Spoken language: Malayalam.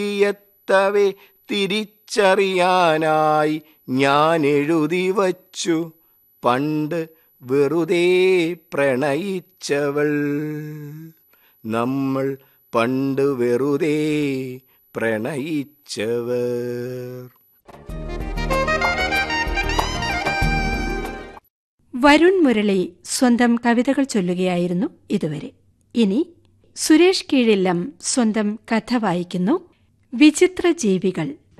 എത്തവേ തിരിച്ചറിയാനായി ഞാൻ എഴുതി വച്ചു പണ്ട് വെറുതെ പ്രണയിച്ചവൾ നമ്മൾ പണ്ട് വെറുതെ പ്രണയിച്ചവർ വരുൺ മുരളി സ്വന്തം കവിതകൾ ചൊല്ലുകയായിരുന്നു ഇതുവരെ ഇനി സുരേഷ് കീഴില്ലം സ്വന്തം കഥ വായിക്കുന്നു വിചിത്ര ജീവികൾ